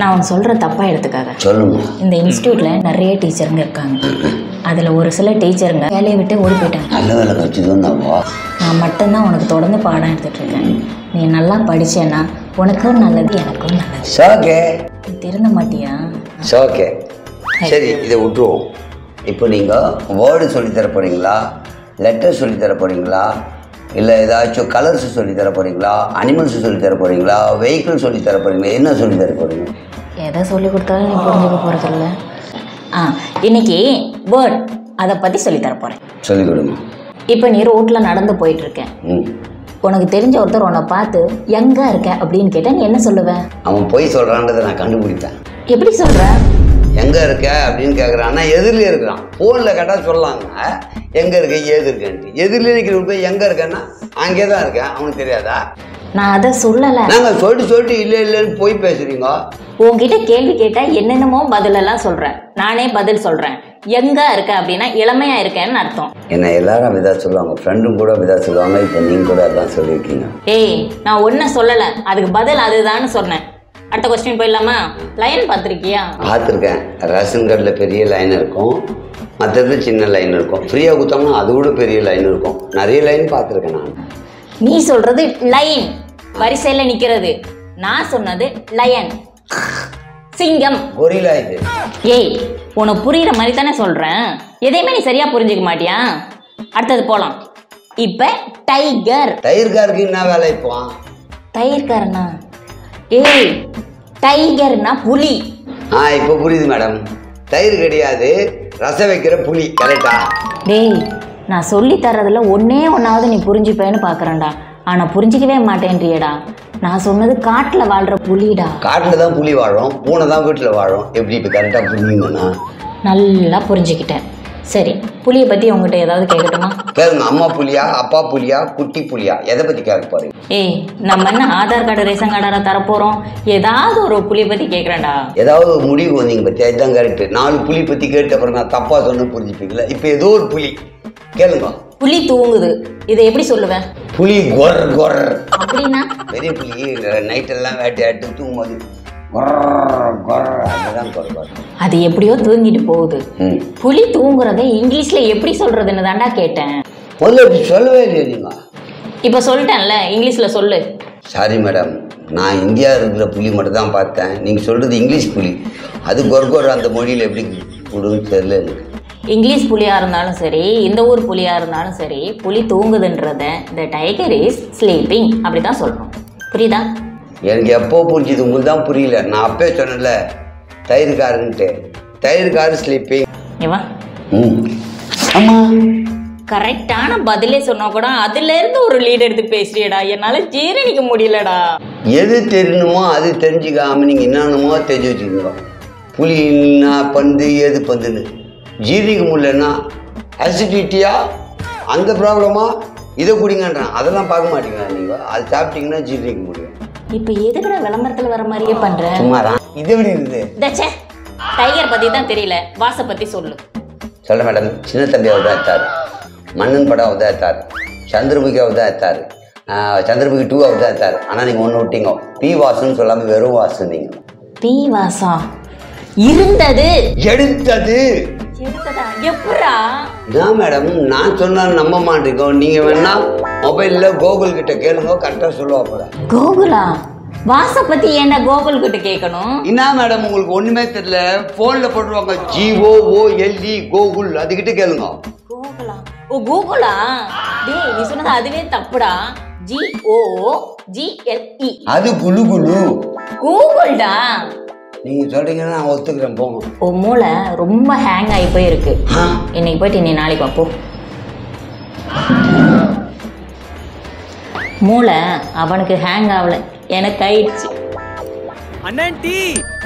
நான் உன் சொல்கிற தப்பாக எடுத்துக்காத சொல்லுங்க இந்த இன்ஸ்டியூட்டில் நிறைய டீச்சருங்க இருக்காங்க அதில் ஒரு சில டீச்சருங்க வேலையை விட்டு ஓடி போயிட்டாங்க நல்ல வேலை கற்றுக்கோன்னாவா நான் மட்டும்தான் உனக்கு தொடர்ந்து பாடம் எடுத்துட்டு இருக்கேன் நீ நல்லா படிச்சேன்னா உனக்கும் நல்லது எனக்கும் நல்லது ஓகே நீ திருந்த மாட்டியா ஓகே சரி இதை விட்டுருவோம் இப்போ நீங்கள் வேர்டு சொல்லித்தர போகிறீங்களா லெட்டர் சொல்லித்தர போகிறீங்களா இல்லை ஏதாச்சும் கலர்ஸ் சொல்லித்தர போகிறீங்களா அனிமல்ஸ் சொல்லித்தர போகிறீங்களா வெஹிக்கிள் சொல்லித்தர போகிறீங்களா என்ன சொல்லித்தர போகிறீங்க எதை சொல்லி கொடுத்தாலும் நீ புரிஞ்சுக்க போகிறதில்ல ஆ இன்னைக்கு வேர்ட் அதை பற்றி சொல்லித்தர போகிறேன் சொல்லிக் கொடுங்க இப்போ நீ ரோட்டில் நடந்து போயிட்டு இருக்க ம் உனக்கு தெரிஞ்ச ஒருத்தர் உன்னை பார்த்து எங்கே இருக்க அப்படின்னு கேட்டால் நீ என்ன சொல்லுவ அவன் பொய் சொல்கிறான்றதை நான் கண்டுபிடிப்பேன் எப்படி சொல்கிற எங்கே இருக்க அப்படின்னு கேட்குறான்னா எதிரிலே இருக்கிறான் ஃபோனில் கேட்டால் சொல்லலாங்க எங்கே இருக்க ஏது இருக்கேன்ட்டு எதிரிலே இருக்கிற போய் எங்கே இருக்கேன்னா அங்கே தான் இருக்கேன் அவனுக்கு தெரியாதா நான் அதை சொல்லலை நாங்கள் சொல்லிட்டு சொல்லிட்டு இல்லை இல்லைன்னு போய் பேசுகிறீங்க உன்கிட்ட கேள்வி கேட்டால் என்னென்னமோ பதிலெல்லாம் சொல்கிறேன் நானே பதில் சொல்கிறேன் எங்கே இருக்க அப்படின்னா இளமையாக இருக்கேன்னு அர்த்தம் என்ன எல்லாரும் அப்படிதான் சொல்லுவாங்க ஃப்ரெண்டும் கூட அப்படிதான் சொல்லுவாங்க இப்போ நீங்கள் கூட அதான் சொல்லியிருக்கீங்க ஏய் நான் ஒன்றும் சொல்லலை அதுக்கு பதில் அதுதான்னு சொன்னேன் அடுத்த கொஸ்டின் போயிடலாமா லயன் பார்த்துருக்கியா பார்த்துருக்கேன் ரேஷன் கார்டில் பெரிய லைன் இருக்கும் மற்றது சின்ன லைன் இருக்கும் ஃப்ரீயாக கொடுத்தோம்னா அது கூட பெரிய லைன் இருக்கும் நிறைய லைன் பார்த்துருக்கேன் நான் நீ சொல்றது லைன் வரிசையில் நிற்கிறது நான் சொன்னது லயன் சிங்கம் கொரிலா இது ஏய் உனக்கு புரியுற மாதிரி தானே சொல்கிறேன் எதையுமே நீ சரியாக புரிஞ்சுக்க மாட்டியா அடுத்தது போகலாம் இப்போ டைகர் டயர்காருக்கு என்ன வேலை இப்போ டயர்காரனா ஏய் டைகர்னா புலி ஆ இப்போ புரியுது மேடம் தயிர் கிடையாது ரசம் வைக்கிற புளி கரெக்டா டேய் நான் சொல்லி தர்றதுல ஒன்னே ஒன்றாவது நீ புரிஞ்சுப்பேன்னு பார்க்குறேன்டா ஆனால் புரிஞ்சிக்கவே மாட்டேன்றியடா நான் சொன்னது காட்டில் வாழ்கிற புலிடா காட்டில் தான் புலி வாழும் பூனை தான் வீட்டில் வாழும் எப்படி இப்போ கரெக்டாக புரியுங்கண்ணா நல்லா புரிஞ்சுக்கிட்டேன் சரி புலியை பற்றி உங்ககிட்ட ஏதாவது கேட்கட்டுமா கேளுங்க அம்மா புலியா அப்பா புலியா குட்டி புலியா எதை பற்றி கேட்க போறீங்க ஏய் நம்ம என்ன ஆதார் கார்டு ரேஷன் கார்டார தரப்போகிறோம் ஏதாவது ஒரு புலியை பற்றி கேட்குறேன்டா ஏதாவது ஒரு முடிவு வந்தீங்க பற்றி அதுதான் கரெக்டு நாலு புலி பற்றி கேட்டு அப்புறம் நான் தப்பாக சொன்ன புரிஞ்சுப்பீங்களா இப்போ ஏதோ ஒரு புலி கேளுங்க புலி தூங்குது இதை எப்படி சொல்லுவேன் புலி கொர் கொர் அப்படின்னா பெரிய புலி நைட்டெல்லாம் வேட்டையாட்டு தூங்கும்போது கொர் கொர் அதுதான் கொர் கொர் அது எப்படியோ தூங்கிட்டு போகுது ம் புலி தூங்குறதை இங்கிலீஷில் எப்படி சொல்கிறதுன்னு தான்டா கேட்டேன் முதல்ல இப்படி சொல்லவே இல்லையா நீங்கள் இப்போ சொல்லிட்டேன்ல இங்கிலீஷில் சொல்லு சாரி மேடம் நான் இந்தியா இருக்கிற புலி மட்டும் தான் பார்த்தேன் நீங்கள் சொல்கிறது இங்கிலீஷ் புலி அது கொர் கொர் அந்த மொழியில் எப்படி விடுன்னு தெரியல எனக்கு இங்கிலீஷ் புலியாக இருந்தாலும் சரி இந்த ஊர் புலியாக இருந்தாலும் சரி புலி தூங்குதுன்றத த டைகர் இஸ் ஸ்லீப்பிங் அப்படி தான் சொல்கிறோம் புரியுதா எனக்கு எப்போ புரிஞ்சுது உங்களுக்கு தான் புரியல நான் அப்பே சொன்னேன்ல தயிர்காருன்ட்டு தயிர்காரு ஸ்லீப்பிங் ஏவா ம் ஆமாம் கரெக்டான பதிலே சொன்னா கூட அதுல இருந்து ஒரு லீட் எடுத்து பேசுறியடா என்னால ஜீரணிக்க முடியலடா எது தெரியணுமோ அது தெரிஞ்சுக்காம நீங்கள் என்னென்னமோ தெரிஞ்சு வச்சுக்கோங்க புலின்னா பந்து எது பந்துன்னு ஜீரணிக்க முடியலன்னா அசிடிட்டியா அந்த ப்ராப்ளமா இதை குடிங்கன்றான் அதெல்லாம் பார்க்க மாட்டீங்களா நீங்கள் அது சாப்பிட்டீங்கன்னா ஜீரணிக்க முடியும் இப்ப எதுக்குடா விளம்பரத்துல வர மாதிரியே பண்ற சும்மா தான் இது எப்படி இருக்குது தச்சே டைகர் பத்தி தான் தெரியல வாச பத்தி சொல்லு சொல்ல மேடம் சின்ன தம்பி அவதான் எடுத்தார் மன்னன் படம் அவதான் எடுத்தார் சந்திரமுகி அவதான் எடுத்தார் சந்திரமுகி டூ அவதான் எடுத்தார் ஆனால் நீங்கள் ஒன்று விட்டீங்க பி வாசுன்னு சொல்லாமல் வெறும் வாசு நீங்கள் பி வாசா இருந்தது எடுத்தது எடுத்ததா எப்படா நான் மேடம் நான் சொன்னா நம்ப மாட்டேங்கோ நீங்கள் வேணா மொபைலில் கோகுல் கிட்ட கேளுங்க கரெக்டாக சொல்லுவா போல கோகுலா வாச பத்தி ஏன்டா கோகுல் கிட்ட கேட்கணும் என்ன மேடம் உங்களுக்கு ஒன்றுமே தெரியல ஃபோனில் போட்டுருவாங்க ஜிஓ ஓஎல்இ கோகுல் அதுக்கிட்ட கேளுங்க கோகுலா ஓ கோகுலா டேய் நீ சொன்னது அதுவே தப்புடா G O G L E அது குலு குலு கூகுள்டா நீங்கள் சொல்கிறீங்கன்னா நான் ஒத்துக்கிறேன் போங்க உன் மூளை ரொம்ப ஹேங் ஆகி போயிருக்கு ஆ இன்னைக்கு போயிட்டு நீ நாளைக்கு வா, போ மூளை அவனுக்கு ஹேங் ஆகல எனக்கு ஆயிடுச்சு அண்ணன் டீ